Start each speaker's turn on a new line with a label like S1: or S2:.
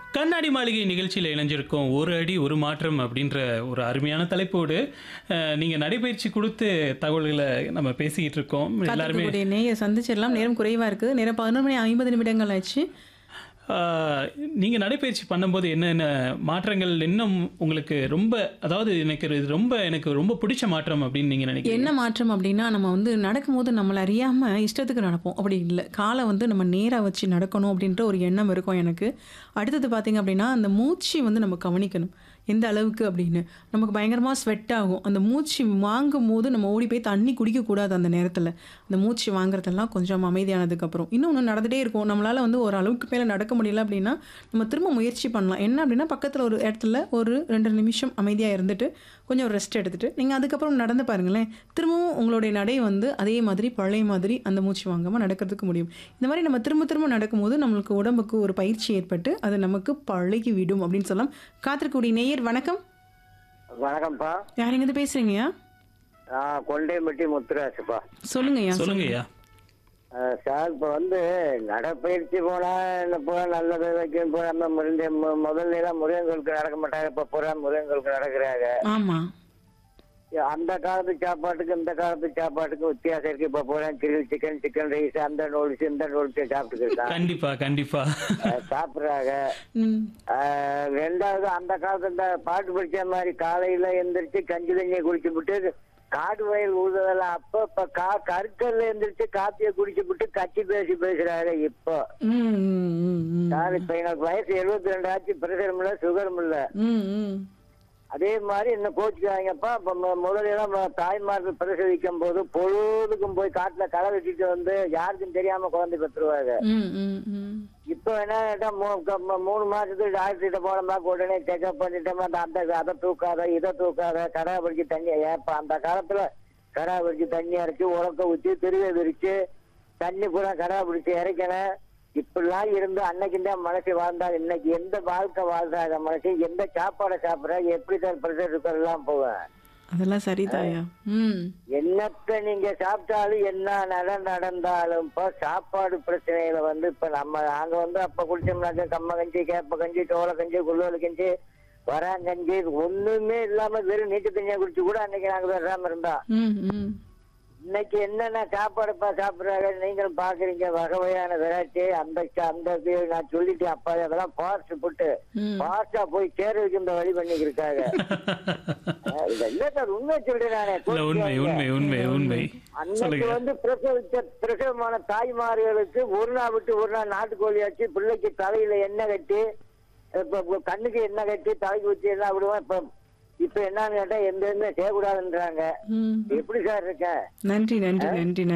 S1: கண்ணாடி மாளிகை நிகழ்ச்சியில் இணைஞ்சிருக்கோம் ஒரு அடி ஒரு மாற்றம் அப்படின்ற ஒரு அருமையான தலைப்போடு அஹ், நீங்க நடைபயிற்சி கொடுத்து தகவல்களை நம்ம பேசிக்கிட்டு இருக்கோம் எல்லாருமே
S2: காத்திருக்கக்கூடிய நேயர் சந்திச்சிடலாம் நேரம் குறைவா இருக்கு நேரம் பதினொரு மணி ஐம்பது நிமிடங்கள் ஆச்சு
S1: ஆஹ், நீங்க நடைபயிற்சி பண்ணும்போது என்னென்ன மாற்றங்கள் இன்னும் உங்களுக்கு ரொம்ப அதாவது எனக்கு இது ரொம்ப எனக்கு ரொம்ப பிடிச்ச மாற்றம் அப்படின்னு நீங்க நினைக்கிறீங்க
S2: என்ன மாற்றம் அப்படின்னா நம்ம வந்து நடக்கும்போது நம்மளை அறியாம இஷ்டத்துக்கு நடப்போம் அப்படி இல்லை காலை வந்து நம்ம நேராக வச்சு நடக்கணும் அப்படின்ற ஒரு எண்ணம் இருக்கும் எனக்கு அடுத்தது பார்த்தீங்க அப்படின்னா அந்த மூச்சு வந்து நம்ம கவனிக்கணும் எந்த அளவுக்கு அப்படின்னு நமக்கு பயங்கரமாக ஸ்வெட் ஆகும் அந்த மூச்சு வாங்கும் போது நம்ம ஓடி போய் தண்ணி குடிக்கக்கூடாது அந்த நேரத்தில் அந்த மூச்சு வாங்குறதெல்லாம் கொஞ்சம் அமைதியானதுக்கப்புறம் இன்னொன்று நடந்துகிட்டே இருக்கும் நம்மளால் வந்து ஒரு அளவுக்கு மேலே நடக்க முடியல அப்படின்னா நம்ம திரும்ப முயற்சி பண்ணலாம் என்ன அப்படின்னா பக்கத்தில் ஒரு இடத்துல ஒரு ரெண்டு நிமிஷம் அமைதியாக இருந்துட்டு கொஞ்சம் ரெஸ்ட் எடுத்துட்டு நீங்கள் அதுக்கப்புறம் நடந்து பாருங்களேன் திரும்பவும் உங்களுடைய நடை வந்து அதே மாதிரி பழைய மாதிரி அந்த மூச்சு வாங்காமல் நடக்கிறதுக்கு முடியும் இந்த மாதிரி நம்ம திரும்ப திரும்ப நடக்கும்போது நம்மளுக்கு உடம்புக்கு ஒரு பயிற்சி ஏற்பட்டு அது நமக்கு பழகி விடும் அப்படின்னு சொல்லலாம் காத்திருக்கக்கூடிய நேயர் வணக்கம்
S3: வணக்கம்ப்பா
S2: யார் இருந்து பேசுறீங்கய்யா
S3: நான் கொண்டையம்பட்டி முத்துராசுப்பா
S2: சொல்லுங்கய்யா
S1: சொல்லுங்கய்யா
S3: அஹ் சார் இப்போ வந்து நடைப்பயிற்சி போனா இப்போ நல்லது வைக்கும் இப்போ நம்ம முருங்க மு- முதல்ல எல்லாம் முருகங்களுக்கு நடக்க மாட்டாங்க இப்போ பூரா முருகங்களுக்கு நடக்கிறாங்க
S2: ஆமா
S3: அந்த காலத்து சாப்பாட்டுக்கு இந்த காலத்து சாப்பாட்டுக்கு வித்தியாசம் இருக்கு இப்போ பூரா கிரில் சிக்கன் சிக்கன் ரைஸ் அந்த நூடுல்ஸ் இந்த நூடுல்ஸ் சாப்பிட்டுட்டு இருக்காங்க
S1: கண்டிப்பா கண்டிப்பா
S3: அஹ் சாப்பிடுறாங்க
S2: ம்
S3: அஹ் ரெண்டாவது அந்த காலத்துல இந்த பாட்டு படிச்ச மாதிரி காலையில எந்திரிச்சு கஞ்சி தண்ணியை குடிச்சு விட்டு காடு வயல் ஊதுதெல்லாம் அப்ப இப்ப கா கருக்கல்ல எந்திரிச்சு காப்பியை குடிச்சு விட்டு கட்சி பேசி பேசுறாங்க இப்போ
S2: ம் ம், ம், ம்.
S3: சார் இப்ப எனக்கு வயசு எழுபத்தி ரெண்டு ஆச்சு பிரஷரும் இல்ல சுகரும் இல்ல
S2: ம் ம்
S3: அதே மாதிரி என்ன கோச்சுக்காங்கப்பா இப்ப மு- முதல்ல எல்லாம் ம- தாய்மார்கள் பிரசவிக்கும் போது பொழுதுக்கும் போய் காட்டுல களை வெட்டிட்டு வந்து யாருக்கும் தெரியாம குழந்தை பெற்றுருவாங்க
S2: ம் ம் ம்
S3: இப்போ என்ன கேட்டா மூ- க- ம- மூணு மாசத்துக்கு டாக்டர் கிட்ட போனோம்னா உடனே செக்அப் பண்ணிட்டோமா அந்த அந்த அதை தூக்காத இதை தூக்காத கடா பிடிச்சி தண்ணி ஏப்பா அந்த காலத்துல கடா பிடிச்சி தண்ணி அரைச்சு உலக்க ஊற்றி திருவை விரிச்சு தண்ணி பூரா கடா பிடிச்சி இறைக்கணும் இப்படிலாம் இருந்து அன்னைக்கு தான் மனசு வாழ்ந்தாங்க இன்னைக்கு எந்த வாழ்க்கை வாழ்றாங்க மனசு எந்த சாப்பாடை சாப்பிட்றாங்க எப்படி தான் பிரஷர் இருக்கிறதெல்லாம் போவேன்
S2: அதெல்லாம் சரிதாயா ம்
S3: என்னத்த நீங்க சாப்பிட்டாலும் என்ன நட நடந்தாலும் இப்போ சாப்பாடு பிரச்சனையில வந்து இப்ப நம்ம நாங்க வந்து அப்ப குடிச்சோம்னாக்க கம்ம கஞ்சி கேப்ப கஞ்சி சோள கஞ்சி குள்ளோல கஞ்சி வராங்கஞ்சி ஒண்ணுமே இல்லாம வெறும் நீட்டு தண்ணியை குடிச்சு கூட அன்னைக்கு நாங்க வராம இருந்தோம்
S2: ம் ம்
S3: இன்னைக்கு என்னென்ன சாப்பாடுப்பா சாப்பிடுறாங்க நீங்களும் பாக்குறீங்க வகை வகையான வெரைட்டி அந்த ச- அந்த இது நான் சொல்லிட்டேன் அப்பா அதெல்லாம் பாஸ்ட் போட்டு
S2: ம்
S3: பாஸ்டா போய் சேருவதுக்கு இந்த வழி பண்ணி இருக்காங்க இல்ல சார் உண்மை சொல்றேன் நானே
S1: இல்ல உண்மை உண்மை உண்மை உண்மை
S3: அன்னைக்கு
S1: சொல்லுங்க
S3: வந்து பிரசவிச்ச பிரசவமான தாய்மார்களுக்கு ஒரு நாள் விட்டு ஒரு நாள் நாட்டுக்கோழி வச்சு பிள்ளைக்கு தலையில எண்ணெய் கட்டி இப்ப இப்ப கண்ணுக்கு எண்ணெய் கட்டி தலைக்கு வச்சு எல்லாம் விடுவோம் இப்ப இப்ப என்னன்னு கேட்டா எந்த எதுவுமே செய்யக்கூடாதுன்றாங்க
S2: ம்
S3: எப்படி சார் இருக்க
S2: நன்றி நன்றி நன்றி